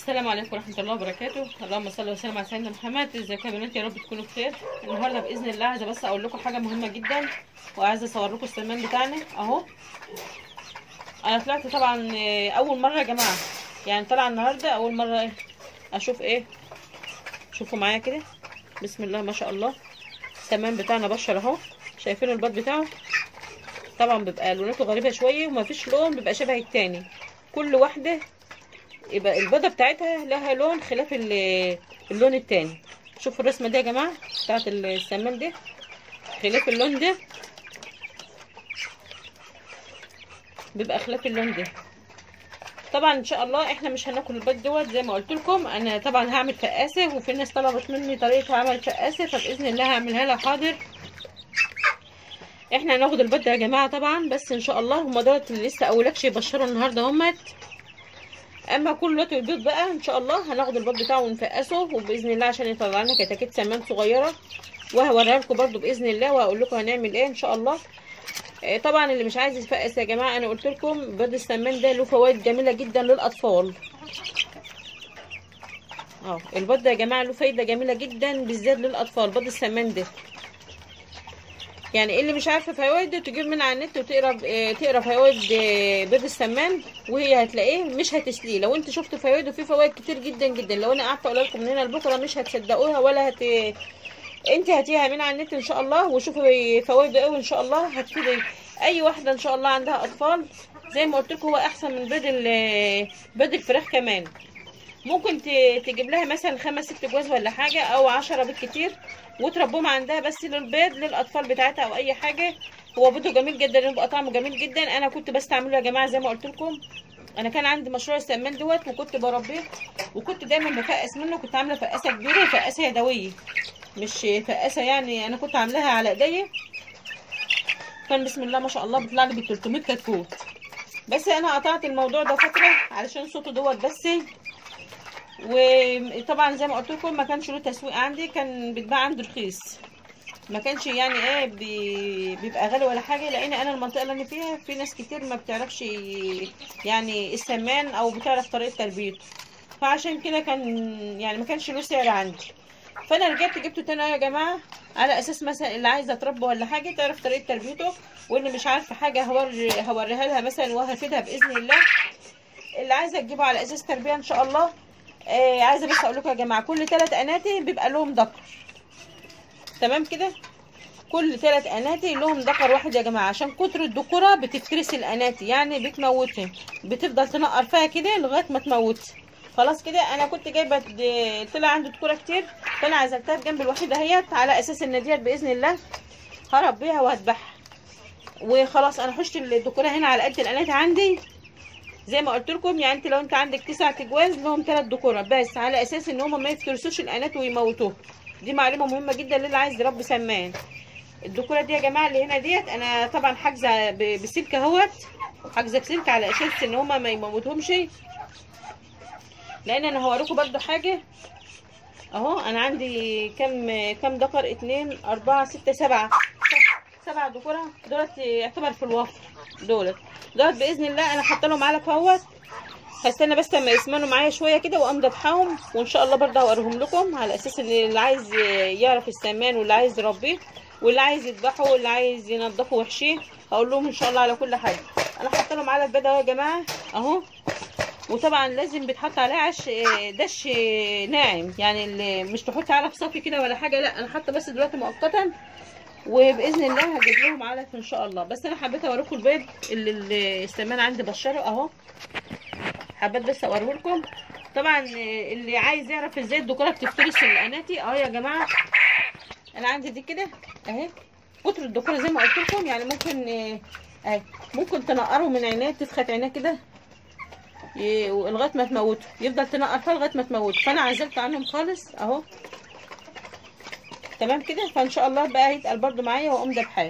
السلام عليكم ورحمة الله وبركاته اللهم صل وسلم على سيدنا محمد ازيكم يا بنات يا رب تكونوا بخير النهارده بإذن الله عايزة بس أقول لكم حاجة مهمة جدا وعايزة أصور لكم السمان بتاعنا أهو أنا طلعت طبعا آه، أول مرة يا جماعة يعني طالعة النهاردة أول مرة إيه أشوف إيه شوفوا معايا كده بسم الله ما شاء الله السمان بتاعنا بشر أهو شايفين البيض بتاعه طبعا بيبقى لونته غريبة شوية ومفيش لون بيبقى شبه التاني كل واحدة يبقى البيضه بتاعتها لها لون خلاف ال- اللون التاني شوفوا الرسمه دي يا جماعه بتاعت السمان دي خلاف اللون ده بيبقى خلاف اللون ده طبعا ان شاء الله احنا مش هناكل البيض دوت زي ما قلت لكم انا طبعا هعمل فقاسه وفي ناس طلبت مني طريقه عمل فقاسه فباذن الله هعملها لها حاضر احنا هناخد البيض ده يا جماعه طبعا بس ان شاء الله هما دوت اللي لسه اولكش يبشروا النهارده همت اما كل وقت البيض بقى ان شاء الله هناخد البيض بتاعه ونفقسه وباذن الله عشان يطلع لنا كتاكيت سمان صغيره وهوريها لكم برده باذن الله وهقول لكم هنعمل ايه ان شاء الله آه، طبعا اللي مش عايز يفقس يا جماعه انا قلت لكم بيض السمان ده له فوائد جميله جدا للاطفال اه البيض ده يا جماعه له فايده جميله جدا بالذات للاطفال بيض السمان ده يعني اللي مش عارفه فوائده تجيب من على النت وتقرا آه، تقرا فوائد آه، بيض السمان وهي هتلاقيه مش هتسليه لو انت شفت فوائده في فوائد كتير جدا جدا لو انا قعدت اقول لكم من هنا لبكره مش هتصدقوها ولا هت انت هاتيها من على النت ان شاء الله وشوفي فوائده قوي ان شاء الله هتفيد اي واحده ان شاء الله عندها اطفال زي ما قلت لكم هو احسن من بيض ال- بيض الفراخ كمان ممكن ت- تجيب لها مثلا خمس ست جواز ولا حاجه او عشرة بالكتير وتربوهم عندها بس للبيض للاطفال بتاعتها او اي حاجه هو بيضه جميل جدا يبقى طعمه جميل جدا انا كنت بستعمله يا جماعه زي ما قلت لكم انا كان عندي مشروع السمان دوت وكنت بربيه وكنت دايما بفقس منه كنت عامله فقاسه كبيره فقاسه يدويه مش فقاسه يعني انا كنت عاملاها على ايديا كان بسم الله ما شاء الله بيطلع لي ب 300 كتكوت بس انا قطعت الموضوع ده فتره علشان صوته دوت بس وطبعا زي ما قلت لكم ما كانش له تسويق عندي كان بيتباع عندي رخيص ما كانش يعني ايه بي... بيبقى غالي ولا حاجه لان انا المنطقه اللي انا فيها في ناس كتير ما بتعرفش يعني السمان او بتعرف طريقه تربيته فعشان كده كان يعني ما كانش له سعر عندي فانا رجعت جبته تاني يا جماعه على اساس مثلا اللي عايزه تربي ولا حاجه تعرف طريقه تربيته واللي مش عارفه حاجه هوري هوريها لها مثلا وهفيدها باذن الله اللي عايزه تجيبه على اساس تربيه ان شاء الله آه عايزه بس اقول لكم يا جماعه كل ثلاث اناتي بيبقى لهم ذكر تمام كده كل ثلاث اناتي لهم ذكر واحد يا جماعه عشان كتر الذكوره بتفترس الاناتي يعني بتموتهم بتفضل تنقر فيها كده لغايه ما تموتها خلاص كده انا كنت جايبه د- طلع عندي ذكوره كتير فانا عزلتها بجنب الوحيده اهيت على اساس ان ديت باذن الله هربيها وهذبحها وخلاص انا حشت الذكوره هنا على قد الاناتي عندي زي ما قلت لكم يعني انت لو انت عندك تسع تجواز لهم ثلاث ذكوره بس على اساس ان هم ما يفترسوش الانات ويموتوها دي معلومه مهمه جدا للي عايز يربي سمان الذكوره دي يا جماعه اللي هنا ديت انا طبعا حاجزه ب- بسلك اهوت حاجزه بسلك على اساس ان هم ما يموتهمش لان انا هوريكم برضو حاجه اهو انا عندي كم كم ذكر اتنين اربعة ستة سبعة سبعة ذكورة دولت يعتبر في الوفر دولت دولت باذن الله انا حاطه لهم علف اهوت هستنى بس لما يسمنوا معايا شويه كده واقوم ذبحهم وان شاء الله برضه هوريهم لكم على اساس ان اللي عايز يعرف السمان واللي عايز يربيه واللي عايز يذبحه واللي عايز ينضفه ويحشيه هقول لهم ان شاء الله على كل حاجه انا حاطه لهم علف بيضه اهو يا جماعه اهو وطبعا لازم بيتحط عليه عش دش ناعم يعني اللي مش تحط علف صافي كده ولا حاجه لا انا حاطه بس دلوقتي مؤقتا وباذن الله هجيب لهم علف ان شاء الله بس انا حبيت اوريكم البيض اللي اللي السمان عندي بشره اهو حبيت بس اوريه لكم طبعا اللي عايز يعرف ازاي الذكوره بتفترس الاناتي اهو يا جماعه انا عندي دي كده اهي قطر الذكوره زي ما قلت لكم يعني ممكن آه، اهي ممكن تنقروا من عينيه تفخت عينيه كده ي- لغايه ما تموته يفضل تنقر فيها لغايه ما تموته فانا عزلت عنهم خالص اهو تمام كده فان شاء الله بقى هيتقل برضو معايا واقوم ذبحاه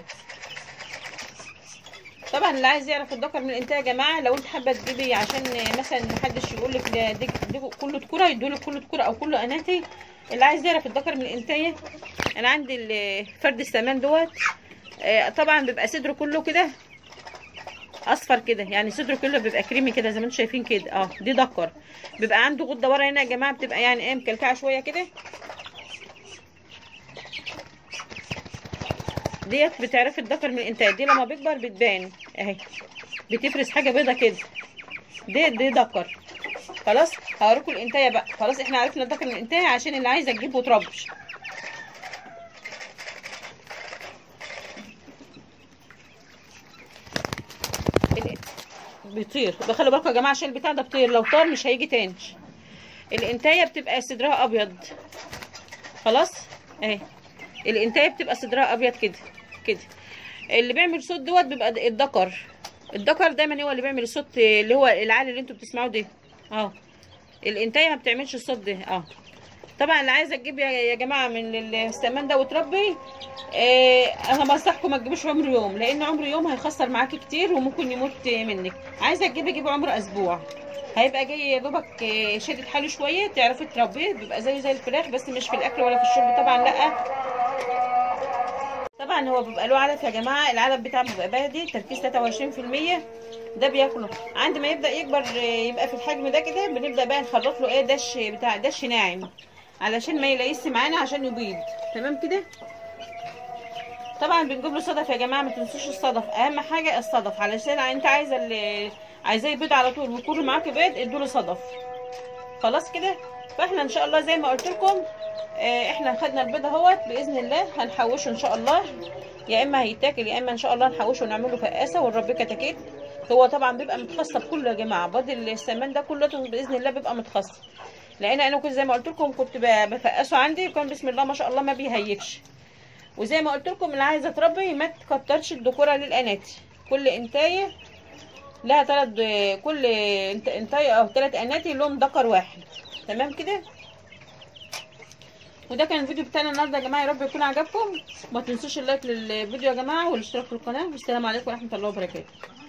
طبعا اللي عايز يعرف الذكر من الانتاج يا جماعه لو انت حابه تجيبي عشان مثلا محدش يقول لك ده دي, دي كله ذكوره يدولك كله ذكوره او كله اناتي اللي عايز يعرف الذكر من الانتاج انا عندي ال- فرد السمان دوت آه، طبعا بيبقى صدره كله كده اصفر كده يعني صدره كله بيبقى كريمي كده زي ما انتم شايفين كده اه دي دكر بيبقى عنده غده ورا هنا يا جماعه بتبقى يعني ايه مكلكعه شويه كده ديت بتعرفي الدكر من الانتاج دي لما بيكبر بتبان اهي بتفرز حاجه بيضه كده دي دي دكر خلاص هوريكم الانتايه بقى خلاص احنا عرفنا الدكر من الانتايه عشان اللي عايزه تجيب وتربي ال- بيطير بخلوا بالكم يا جماعه عشان البتاع ده بيطير لو طار مش هيجي تاني الانتايه بتبقى صدرها ابيض خلاص اهي الانتايه بتبقى صدرها ابيض كده كده اللي بيعمل صوت دوت بيبقى الدكر الدكر دايما هو اللي بيعمل الصوت اللي هو العالي اللي انتوا بتسمعوه ده اه الانتايه ما بتعملش الصوت ده اه طبعا اللي عايزه تجيب يا يا جماعه من الاستمان ده وتربي آه انا بنصحكم ما تجيبوش عمر يوم لان عمر يوم هيخسر معاكي كتير وممكن يموت منك عايزه تجيبي جيبي عمر اسبوع هيبقى جاي يا دوبك آه، شادد حاله شويه تعرفي تربيه بيبقى زيه زي الفراخ بس مش في الاكل ولا في الشرب طبعا لا طبعا هو بيبقى له علف يا جماعه العلف بتاعه بيبقى بلدي تركيز 23% ده بياكله عند ما يبدا يكبر آه، يبقى في الحجم ده كده بنبدا بقى نخلط له ايه دش بتاع دش ناعم علشان ما يلاقيش معانا عشان يبيض تمام كده طبعا بنجيب له صدف يا جماعه ما تنسوش الصدف اهم حاجه الصدف علشان انت عايزه اللي عايزاه يبيض على طول ويكون معاكي بيض ادوا له صدف خلاص كده فاحنا ان شاء الله زي ما قلت لكم آه، احنا خدنا البيض اهوت باذن الله هنحوشه ان شاء الله يا اما هيتاكل يا اما ان شاء الله نحوشه ونعمل له فقاسه ونربيه كتاكيت هو طبعا بيبقى متخصص كله يا جماعه بيض السمان ده كله باذن الله بيبقى متخصص لان انا كنت زي ما قلت لكم كنت ب- بفقسه عندي كان بسم الله ما شاء الله ما بيهيكش وزي ما قلت لكم اللي عايزه تربي ما تكترش الذكوره للاناتي كل انتايه لها ثلاث كل انت- انتايه او ثلاث اناتي لهم ذكر واحد تمام كده وده كان الفيديو بتاعنا النهارده يا جماعه يا رب يكون عجبكم ما تنسوش اللايك للفيديو يا جماعه والاشتراك في القناه والسلام عليكم ورحمه الله وبركاته